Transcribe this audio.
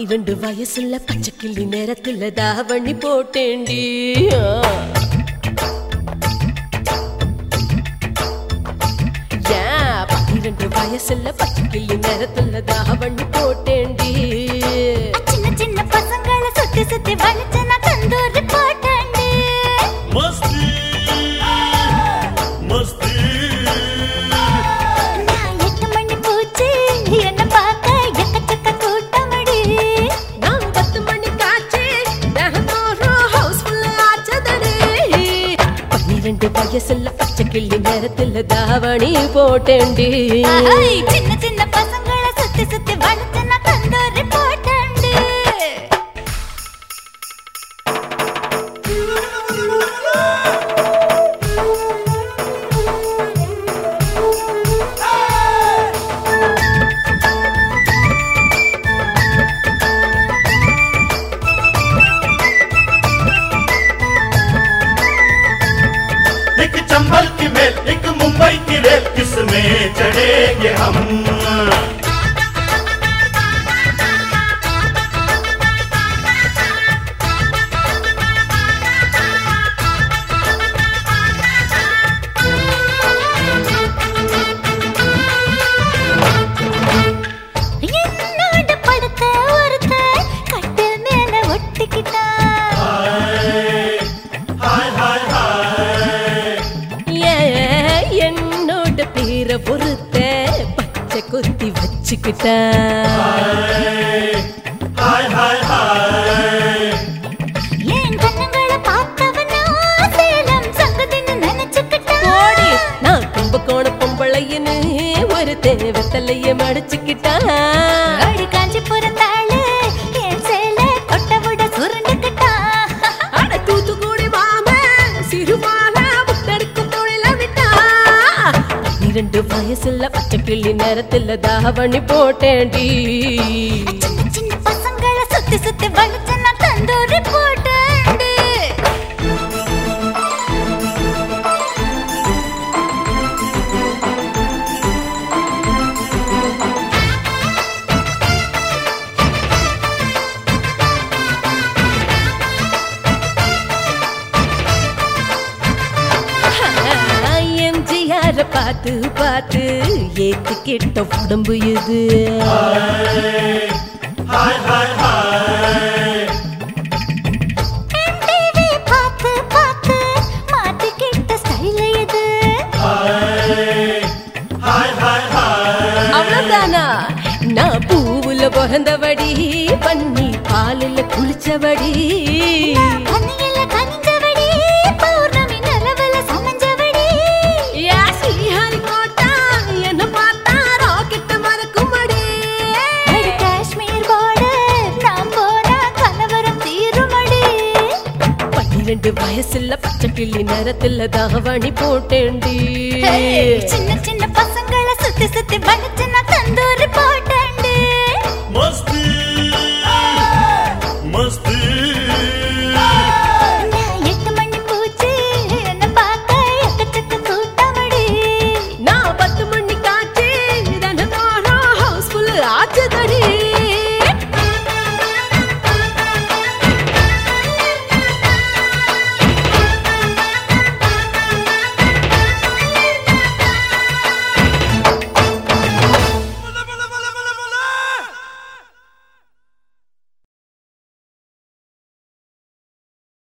பன்னிரண்டு வயசுல பச்சை கிள்ளி நேரத்துல தாவணி போட்டேண்டி ஆ. ஏன் பன்னிரண்டு வயசுல பச்சை கிள்ளி நேரத்துல தாவணி போட்டேண்டி சின்ன சின்ன பசங்களை சுத்தி சுத்தி வளைச்சு நான் தந்தூரி போட்டேன்டி मस्ती मस्ती நான் எட்டு மணி பூச்சி என்ன பார்க்க எக்கச்சக்க கூட்டமடி நான் பத்து மணி காய்ச்சி தினந்தோறும் ஹவுஸ்ஃபுல் ஆச்சதடி பன்னிரண்டு வயசுல பச்சை கிள்ளி நேரத்துல தாவணி போட்டேண்டி ஆஹை, சின்ன சின்ன பசங்களை சுத்தி சுத்தி வளைச்சு நான் தந்தூரி போட்டேன்டி एक चंबल की मेल एक मुंबई की रेल किसमें चढ़ेंगे हम என்னோட படுத்த ஒருத்த கட்டில் மேல ஒட்டிக்கிட்டான் हाय हाय हाय ஏன் என்னோட பேரை பொறுத்த பச்சை குத்தி வச்சுக்கிட்டேன் हाय हाय हाय என் கண்ணங்களை பார்த்தவனா சேலம் சங்கதின்னு நினைச்சுக்கிட்டான் ஓடி நான் கும்பகோண பொம்பளையன்னு ஒரு தேவத்தலைய மடிச்சுக்கிட்டேன் அடி காஞ்சி பிறந்தாளு என் சேல கொட்ட விட சுருண்டுக்கிட்டான் அட தூத்துக்குடி மாம சிறுபால முத்தெடுக்கும் தொழில விட்டா பன்னிரண்டு வயசுல பச்சை கிள்ளி நேரத்துல தாவணி போட்டேன்டி சின்ன சின்ன பசங்களை சுத்தி சுத்தி வளைச்சு நான் தந்தூரி போட்டேன்டி எம்ஜிஆர பார்த்து பார்த்து ஏத்துக்கிட்ட உடம்பு இது हाय हाय हाय MTV பார்த்து பார்த்து மாட்டிக்கிட்ட ஸ்டைல் இது हाय हाय हाय அவ்வளவுதானா நான் பூவுல பிறந்தபடி பண்ணி பாலுல குளிச்சபடி பனியில கனிஞ்சவடி பௌர்ணமி நிலவுல சமைஞ்சவடி யா ஸ்ரீஹரிகோட்டா என்ன பார்த்தா ராக்கெட் மறக்கும்படி அடி காஷ்மீர் border நாம் போனா கலவரம் தீருமடி பன்னிரண்டு வயசுல பச்சை கிள்ளி நேரத்துல தாவணி போட்டேன்டி சின்ன சின்ன பசங்களை சுத்தி சுத்தி வளைச்சு நான் தந்தூரி போட்டேன்டி